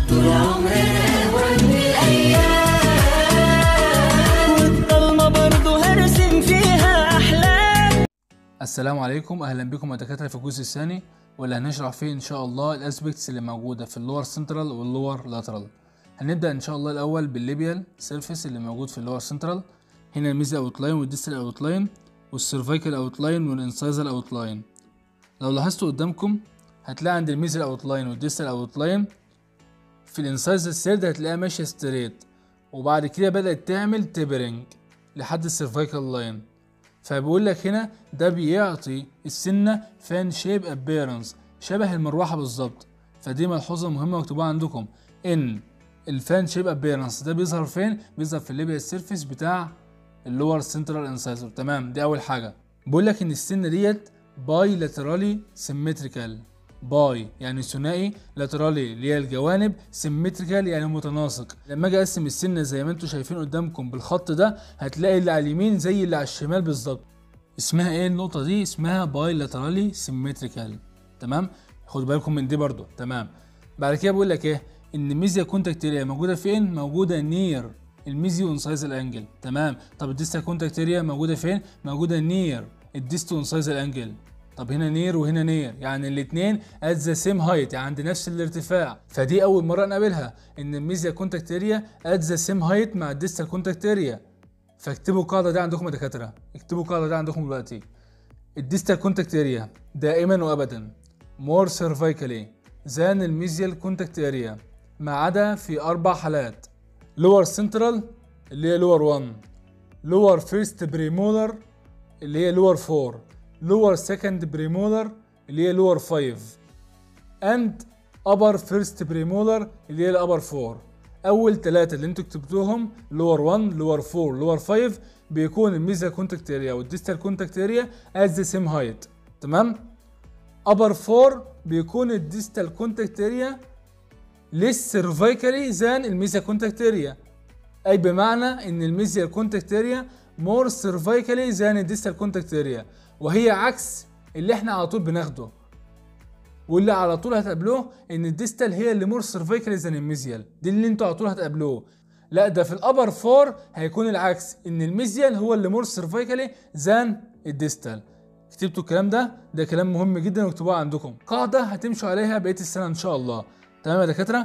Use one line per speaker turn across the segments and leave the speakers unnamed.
طول عمرنا وني الأيام والضلمة برضه هرسم فيها أحلام
السلام عليكم اهلا بكم يا دكاتره في الجزء الثاني واللي هنشرح فيه ان شاء الله الاسبكتس اللي موجوده في اللور سنترال واللور لاترال هنبدا ان شاء الله الاول بالليبيال سيرفيس اللي موجود في اللور سنترال هنا الميزا اوتلاين والديستال اوتلاين والسيرفايكال اوتلاين والانسايزال اوتلاين لو لاحظتوا قدامكم هتلاقي عند الميزا اوتلاين والديستال اوتلاين في الانسايزال سيرد هتلاقيها ماشيه ستريت وبعد كده بدات تعمل تيبرنج لحد السيرفايكال لاين فبيقول لك هنا ده بيعطي السنه فان شيب ابيرنس شبه المروحه بالظبط فدي ملحوظه مهمه مكتوبه عندكم ان الفان شيب ابيرنس ده بيظهر فين بيظهر في الليبيا سيرفيس بتاع اللور سنترال انسايزر تمام دي اول حاجه بيقول لك ان السنه ديت باي لاترالي سيمتريكال باي يعني ثنائي لاترالي اللي هي الجوانب سيمتريكال يعني متناسق لما اجي اقسم السنه زي ما انتم شايفين قدامكم بالخط ده هتلاقي اللي على اليمين زي اللي على الشمال بالظبط اسمها ايه النقطه دي اسمها باي لاترالي سيمتريكال تمام خدوا بالكم من دي برضو تمام بعد كده بقول لك ايه ان الميزيا كونتاكتيريا موجوده فين موجوده نير الميزيو انسايزال انجل تمام طب الديستا كونتاكتيريا موجوده فين موجوده نير الديستو انسايزال انجل طب هنا نير وهنا نير يعني الاثنين ات ذا سيم هايت يعني عند نفس الارتفاع فدي اول مره نقابلها ان الميزيا كونتاكتيريا ات ذا سيم هايت مع الديستال كونتاكتيريا فاكتبوا القاعده دي عندكم يا دكاتره اكتبوا القاعده دي عندكم دلوقتي الديستال كونتاكتيريا دائما وابدا مور سيرفايكالي زان الميزيال كونتاكتيريا ما عدا في اربع حالات لور سنترال اللي هي لور 1 لور فيرست بريمولر اللي هي لور 4 لور سكند بريمولر اللي هي لور 5 اند ابر فيرست بريمولر اللي هي الابر 4 اول ثلاثه اللي انتوا كتبتوهم لور 1 لور 4 لور 5 بيكون الميزا كونتاكت اريا والديستال كونتاكت اريا از ذا سيم هايت تمام ابر 4 بيكون الديستال كونتاكت اريا ليس سيرفايكالي زان الميزا كونتاكت اريا اي بمعنى ان الميزيا كونتاكت اريا مور سيرفايكالي زان الديستال كونتاكت اريا وهي عكس اللي احنا على طول بناخده واللي على طول هتقابلوه ان الديستال هي اللي مور سيرفايكالي زان الميزيال دي اللي انتوا على طول هتقابلوه لا ده في الابر فور هيكون العكس ان الميزيال هو اللي مور سيرفايكالي زان الديستال كتبتوا الكلام ده ده كلام مهم جدا واكتبوه عندكم قاعده هتمشوا عليها بقيه السنه ان شاء الله تمام يا دكاتره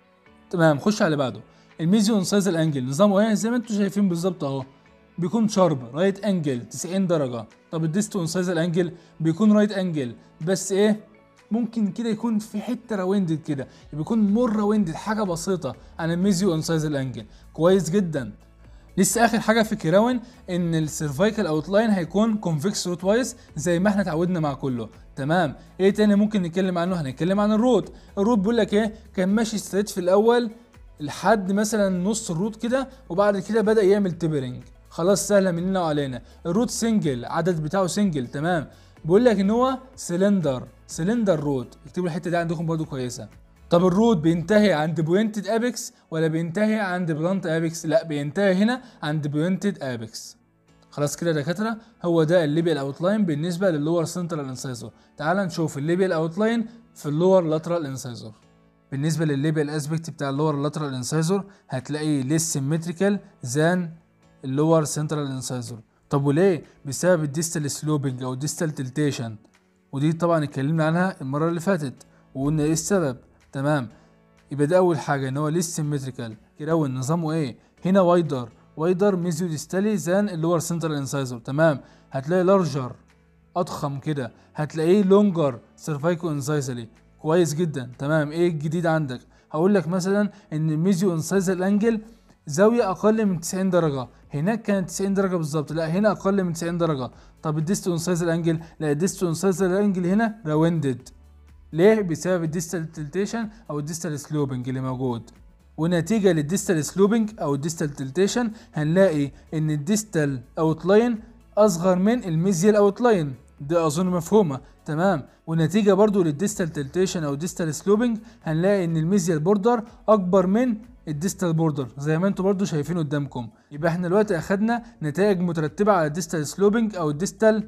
تمام خش على اللي بعده الميزيو انسايزال انجل نظامه ايه زي ما انتوا شايفين بالظبط اهو بيكون شارب رايت انجل 90 درجه طب الديستو انسايزال انجل بيكون رايت انجل بس ايه ممكن كده يكون في حته راوندد كده بيكون مور راوندد حاجه بسيطه عن الميزيو انسايزال انجل كويس جدا لسه اخر حاجه في كراون ان السيرفايكال اوتلاين هيكون كونفكس روت وايز زي ما احنا اتعودنا مع كله تمام ايه تاني ممكن نتكلم عنه هنتكلم عن الروت الروت بيقول لك ايه كان ماشي ستريت في الاول لحد مثلا نص الروت كده وبعد كده بدا يعمل تبرنج خلاص سهله مننا وعلينا الروت سنجل عدد بتاعه سنجل تمام بيقول لك ان هو سلندر سلندر روت اكتبوا الحته دي عندكم برضو كويسه طب الروت بينتهي عند بوينتد ابيكس ولا بينتهي عند بلانت ابيكس لا بينتهي هنا عند بوينتد ابيكس خلاص كده يا دكاتره هو ده الليبيال اوتلاين بالنسبه للور سنترال انسايزر تعال نشوف الليبيال اوتلاين في اللور لاترال انسايزر بالنسبه للليبيال اسبكت بتاع اللور لاترال انسايزر هتلاقيه ليس سيمتريكال زان اللور سنترال انسايزر طب وليه بسبب الديستال سلوبنج او الديستال تلتيشن ودي طبعا اتكلمنا عنها المره اللي فاتت وقلنا ايه السبب تمام يبقى ده اول حاجه ان هو ليس سيمتريكال كراون نظامه ايه هنا وايدر وايدر ميزيو ديستالي زان اللور سنترال انسايزر تمام هتلاقي لارجر اضخم كده هتلاقيه لونجر سيرفايكو انسايزالي كويس جدا تمام ايه الجديد عندك هقول لك مثلا ان الميزيو انسايزال انجل زاويه اقل من 90 درجه هناك كانت 90 درجه بالظبط لا هنا اقل من 90 درجه طب الديستو انسايزال انجل لا الديستو انسايزال انجل هنا راوندد ليه بسبب الديستال تلتيشن او الديستال سلوبنج اللي موجود ونتيجه للديستال سلوبنج او الديستال تلتيشن هنلاقي ان الديستال اوتلاين اصغر من الميزيال اوتلاين دي اظن مفهومه تمام ونتيجه برضو للديستال تلتيشن او الديستال سلوبنج هنلاقي ان الميزيال بوردر اكبر من الديستال بوردر زي ما انتم برضو شايفين قدامكم يبقى احنا دلوقتي اخدنا نتائج مترتبه على الديستال سلوبنج او الديستال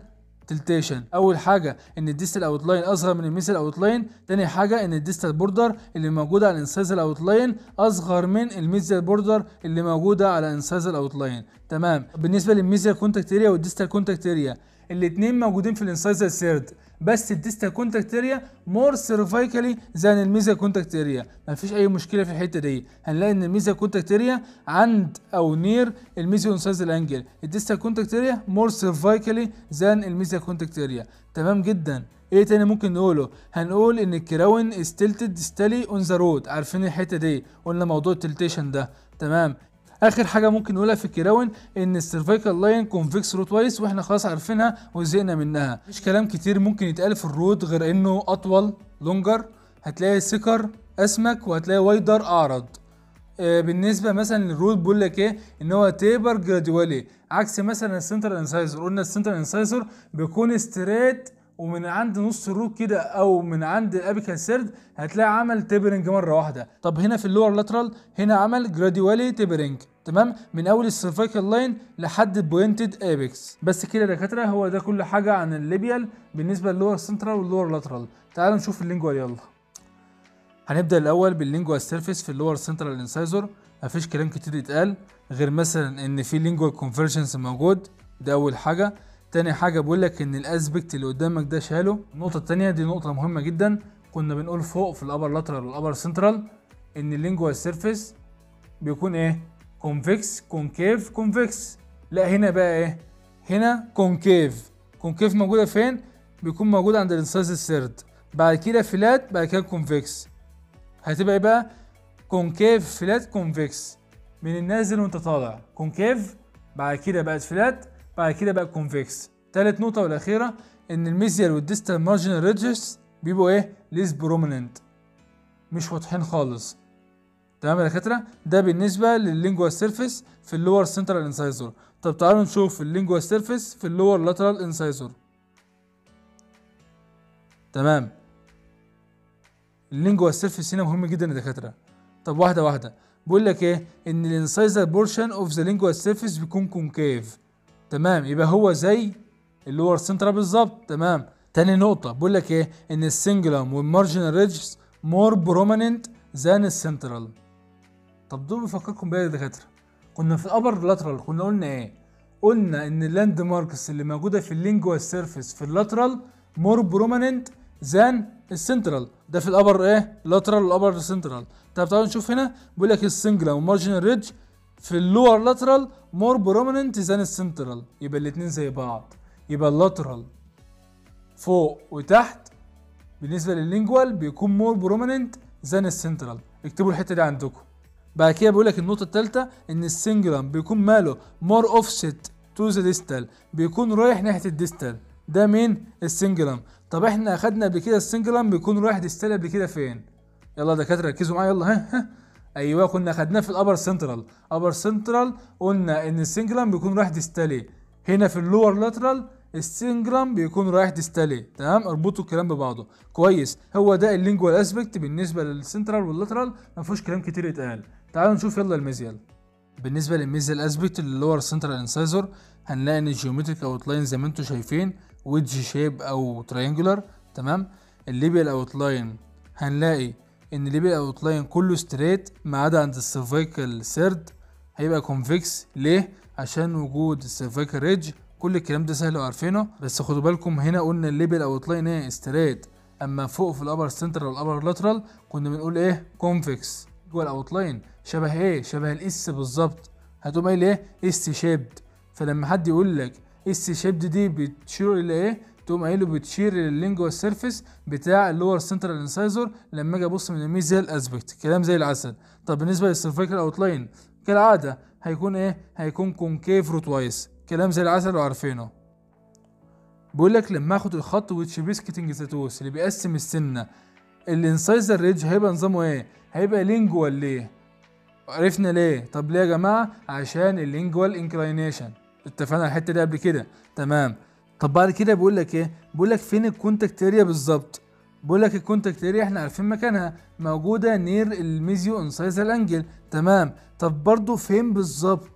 تلتيشن اول حاجه ان الديستال اوت لاين اصغر من الميزل اوت لاين تاني حاجه ان الديستال بوردر اللي موجوده على الانسايزال اوت لاين اصغر من الميزل بوردر اللي موجوده على الانسايزال اوت لاين تمام بالنسبه للميزل كونتاكت اريا والديستال كونتاكت اريا الاثنين موجودين في الانسايزال سيرد بس الديستال كونتاكت اريا مور سيرفايكالي زي الميزا كونتاكت اريا مفيش اي مشكله في الحته دي هنلاقي ان الميزا كونتاكت اريا عند او نير الميزا انسايزال انجل الديستال كونتاكت اريا مور سيرفايكالي زان الميزا كونتاكت اريا تمام جدا ايه تاني ممكن نقوله هنقول ان الكراون ستيلتد ديستالي اون ذا رود عارفين الحته دي قلنا موضوع التلتيشن ده تمام اخر حاجه ممكن نقولها في الكراون ان السيرفيكال لاين كونفكس روت وايس واحنا خلاص عارفينها وزهقنا منها مش كلام كتير ممكن يتقال في الرود غير انه اطول لونجر هتلاقي سكر اسمك وهتلاقي وايدر اعرض آه، بالنسبه مثلا للرود بيقول لك ايه ان هو تيبر جراديوالي عكس مثلا السنترال انسايزر قلنا السنترال انسايزر بيكون ستريت ومن عند نص الروت كده او من عند الابيكال سيرد هتلاقي عمل تيبرنج مره واحده طب هنا في اللور لاترال هنا عمل جراديوالي تيبرنج تمام من اول السيرفيكال لاين لحد البوينتد ابيكس بس كده يا دكاتره هو ده كل حاجه عن الليبيال بالنسبه للور سنترال واللور لاترال تعالوا نشوف اللينجوال يلا هنبدا الاول باللينجوال سيرفيس في اللور سنترال انسايزر مفيش كلام كتير يتقال غير مثلا ان في لينجوال كونفرجنس موجود ده اول حاجه تاني حاجه بقول لك ان الاسبكت اللي قدامك ده شاله النقطه التانية دي نقطه مهمه جدا كنا بنقول فوق في الابر لاترال والابر سنترال ان اللينجوال سيرفيس بيكون ايه كونفكس كونكيف كونفكس لا هنا بقى ايه هنا كونكيف كونكيف موجوده فين بيكون موجود عند الانسايز السرد بعد كده فلات بعد كده كونفكس هتبقى ايه بقى كونكيف فلات كونفكس من النازل وانت طالع كونكيف بعد كده بقت فلات بعد كده بقى كونفكس تالت نقطة والأخيرة إن الميزيال والديستال مارجنال ريدجز بيبقوا إيه؟ ليس بروميننت مش واضحين خالص تمام يا دكاترة ده بالنسبة لللينجوال سيرفيس في اللور سنترال انسايزور طب تعالوا نشوف اللينجوال سيرفيس في اللور لاترال انسايزور تمام اللينجوال سيرفيس هنا مهم جدا يا دكاترة طب واحدة واحدة بقول لك ايه ان الانسايزر بورشن اوف ذا لينجوال سيرفيس بيكون كونكيف تمام يبقى هو زي اللور سنترال بالظبط تمام تاني نقطة بقول لك ايه ان السنجلم والمارجنال ريدجز مور بروميننت ذان السنترال طب دول بفكركم بيها يا دكاترة كنا في الابر لاترال كنا قلنا ايه قلنا ان اللاند ماركس اللي موجودة في اللينجوال سيرفيس في اللاترال مور بروميننت ذان السنترال ده في الابر ايه لاترال والابر سنترال طب تعالوا نشوف هنا بيقول لك السنجلم والمارجنال ريدج في اللور لاترال مور بروميننت ذان السنترال يبقى الاتنين زي بعض يبقى اللاترال فوق وتحت بالنسبه لللينجوال بيكون مور بروميننت ذان السنترال اكتبوا الحته دي عندكم بعد كده بيقول لك النقطه الثالثه ان السنجلم بيكون ماله مور اوفست تو ذا ديستال بيكون رايح ناحيه الديستال ده مين السنجلم طب احنا اخدنا قبل كده السنجلم بيكون رايح ديستال قبل كده فين يلا يا دكاتره ركزوا معايا يلا ها ها ايوه كنا خدناه في الابر سنترال ابر سنترال قلنا ان السنجلم بيكون رايح ديستالي هنا في اللور لاترال السنجرام بيكون رايح ديستالي تمام اربطوا الكلام ببعضه كويس هو ده اللينجوال اسبكت بالنسبه للسنترال واللاترال ما فيهوش كلام كتير يتقال تعالوا نشوف يلا الميزيال بالنسبه للميزيال اسبكت اللور سنترال انسايزر هنلاقي ان الجيومتريك اوت لاين زي ما انتم شايفين ويدج شيب او تريانجولار تمام الليبيال اوت لاين هنلاقي ان الليبيال اوت لاين كله ستريت ما عدا عند السيرفيكال سيرد هيبقى كونفكس ليه عشان وجود السيرفيكال ريدج كل الكلام ده سهل وعارفينه بس خدوا بالكم هنا قلنا الليبل اوت لاين ايه ستريت اما فوق في الابر سنترال والابر لاترال كنا بنقول ايه كونفكس جوه الاوت لاين شبه ايه شبه الاس بالظبط هتقوم قايل ايه اس شيبد فلما حد يقول لك اس شيبد دي بتشير الى ايه تقوم قايله بتشير لللينجوال سيرفيس بتاع اللور سنترال انسايزر لما اجي ابص من الميزيال اسبكت كلام زي العسل طب بالنسبه للسيرفيكال اوت لاين كالعاده هيكون ايه هيكون كونكيف روت وايز كلام زي العسل وعارفينه بيقول لك لما اخد الخط ويتش بيسكتنج زيتوس اللي بيقسم السنه الانسايزر ريدج هيبقى نظامه ايه هيبقى لينجوال ليه عرفنا ليه طب ليه يا جماعه عشان اللينجوال انكلاينيشن اتفقنا على الحته دي قبل كده تمام طب بعد كده بيقول لك ايه بيقول لك فين الكونتاكت اريا بالظبط بيقول لك الكونتاكت اريا احنا عارفين مكانها موجوده نير الميزيو انسايزر انجل تمام طب برضو فين بالظبط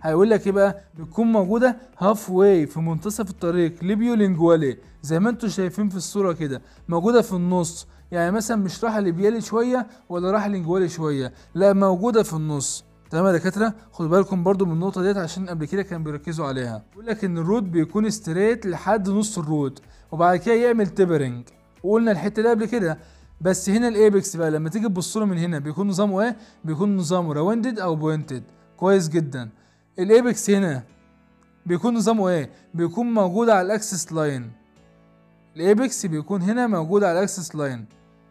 هيقول لك ايه بقى بتكون موجوده هاف واي في منتصف الطريق ليبيو لينجوالي زي ما انتم شايفين في الصوره كده موجوده في النص يعني مثلا مش رايحه ليبيالي شويه ولا رايحه لينجوالي شويه لا موجوده في النص تمام يا دكاتره خدوا بالكم برضو من النقطه ديت عشان قبل كده كانوا بيركزوا عليها بيقول لك ان الروت بيكون ستريت لحد نص الروت وبعد كده يعمل تيبرنج وقلنا الحته دي قبل كده بس هنا الايبكس بقى لما تيجي تبص له من هنا بيكون نظامه ايه بيكون نظامه راوندد او بوينتد كويس جدا الايبكس هنا بيكون نظامه ايه بيكون موجود على الاكسس لاين الايبكس بيكون هنا موجود على الاكسس لاين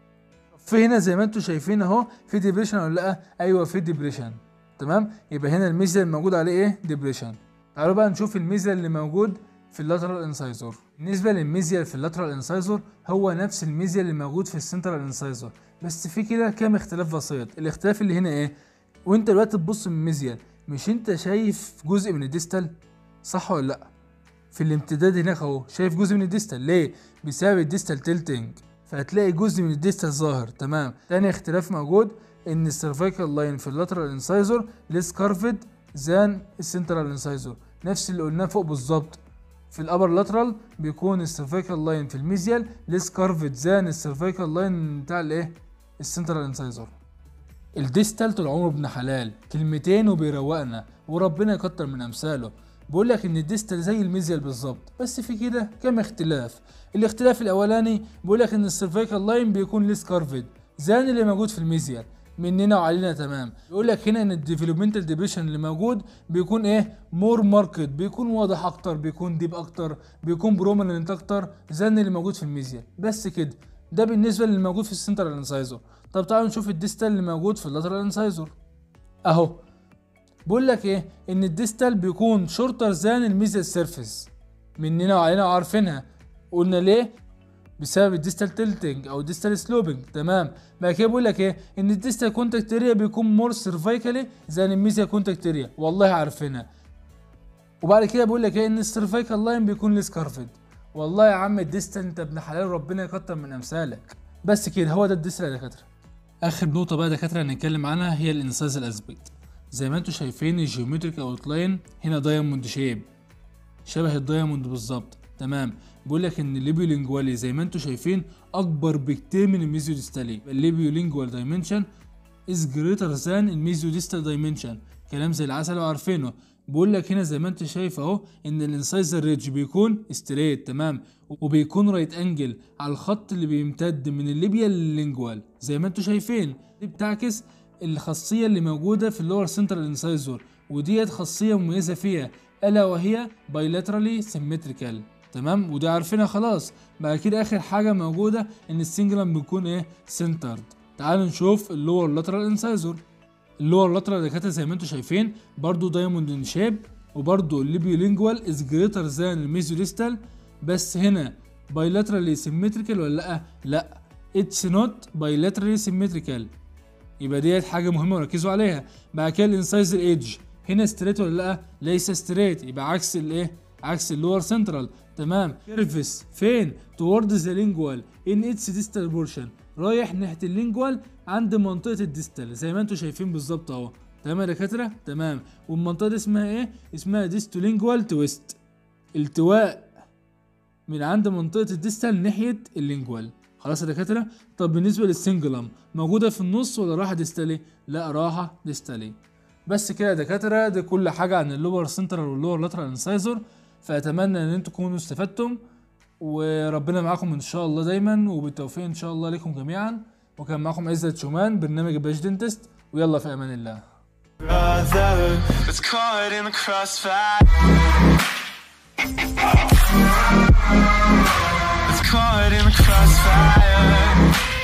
في هنا زي ما انتم شايفين اهو في ديبريشن ولا لا ايوه في ديبريشن تمام يبقى هنا الميزه الموجود عليه ايه ديبريشن تعالوا بقى نشوف الميزه اللي موجود في اللاترال انسايزور بالنسبه للميزيا في اللاترال انسايزور هو نفس الميزيا اللي موجود في السنترال انسايزور بس في كده كام اختلاف بسيط الاختلاف اللي هنا ايه وانت دلوقتي تبص من الميزيا مش انت شايف جزء من الديستال صح ولا لا في الامتداد هناك اهو شايف جزء من الديستال ليه بسبب الديستال تيلتنج فهتلاقي جزء من الديستال ظاهر تمام تاني اختلاف موجود ان السيرفيكال لاين في اللاترال انسايزور ليس كارفد زان السنترال انسايزور نفس اللي قلناه فوق بالظبط في الابر لاترال بيكون السيرفيكال لاين في الميزيال ليس كارفد زان السيرفيكال لاين بتاع الايه السنترال انسايزور الديستال طول عمره ابن حلال كلمتين وبيروقنا وربنا يكتر من امثاله بقول لك ان الديستال زي الميزيال بالظبط بس في كده كام اختلاف الاختلاف الاولاني بيقول لك ان السيرفيكال لاين بيكون ليس كارفد زي اللي موجود في الميزيال مننا وعلينا تمام يقول لك هنا ان الديفلوبمنتال ديبريشن اللي موجود بيكون ايه مور ماركت بيكون واضح اكتر بيكون ديب اكتر بيكون بروميننت اكتر زي اللي موجود في الميزيال بس كده ده بالنسبه للي موجود في السنترال انسايزور طب تعالوا نشوف الديستال اللي موجود في اللاترال انسايزور اهو بقول لك ايه ان الديستال بيكون شورتر ذان الميزيال سيرفيس مننا وعلينا وعارفينها قلنا ليه بسبب الديستال تلتنج او الديستال سلوبنج تمام بعد كده بقول لك ايه ان الديستال كونتاكت اريا بيكون مور سيرفايكالي زي الميزيال كونتاكت اريا والله عارفينها وبعد كده بقول لك ايه ان السيرفايكال لاين بيكون لسكارفد والله يا عم الديستال انت ابن حلال ربنا يكتر من امثالك بس كده هو ده الديستال يا دكاتره اخر نقطه بقى يا دكاتره هنتكلم عنها هي الانسايز الاسبكت زي ما انتم شايفين الجيومتريك اوت لاين هنا دايموند شيب شبه الدايموند بالظبط تمام بيقول لك ان الليبيو لينجوالي زي ما انتم شايفين اكبر بكتير من الميزيو ديستالي الليبيو لينجوال دايمنشن از جريتر ذان الميزيو ديستال دايمنشن كلام زي العسل وعارفينه بقول لك هنا زي ما انت شايف اهو ان الانسايزر ريدج بيكون ستريت تمام وبيكون رايت انجل على الخط اللي بيمتد من الليبيا لللينجوال زي ما انتم شايفين دي بتعكس الخاصيه اللي موجوده في اللور سنترال انسايزور وديت خاصيه مميزه فيها الا وهي بايلاترالي سيمتريكال تمام ودي عارفينها خلاص بعد كده اخر حاجه موجوده ان السنجلم بيكون ايه سنترد تعالوا نشوف اللور لاترال انسايزور اللور لاترال دكاتره زي ما انتم شايفين برضو دايموند ان شيب وبرضو الليبيو لينجوال از جريتر ذان الميزيو ديستال بس هنا بايلاترالي سيمتريكال ولا لا لا اتس نوت بايلاترالي سيمتريكال يبقى ديت حاجه مهمه وركزوا عليها بعد كده الانسايزر ايدج هنا ستريت ولا لا ليس ستريت يبقى عكس الايه عكس اللور سنترال تمام كيرفس فين توورد ذا لينجوال ان اتس ديستال بورشن رايح ناحيه اللينجوال عند منطقه الديستال زي ما انتم شايفين بالظبط اهو تمام يا دكاتره تمام والمنطقه دي اسمها ايه اسمها ديستولينجوال تويست التواء من عند منطقه الديستال ناحيه اللينجوال خلاص يا دكاتره طب بالنسبه للسنجلم موجوده في النص ولا راحه ديستالي لا راحه ديستالي بس كده يا دكاتره دي كل حاجه عن اللور سنترال واللور لاترال انسايزور فاتمنى ان انتم تكونوا استفدتم وربنا معاكم ان شاء الله دايما وبالتوفيق ان شاء الله لكم جميعا وكان معاكم عزت شومان برنامج باش دنتست ويلا في امان الله
brother was caught in the crossfire. Was caught in the crossfire.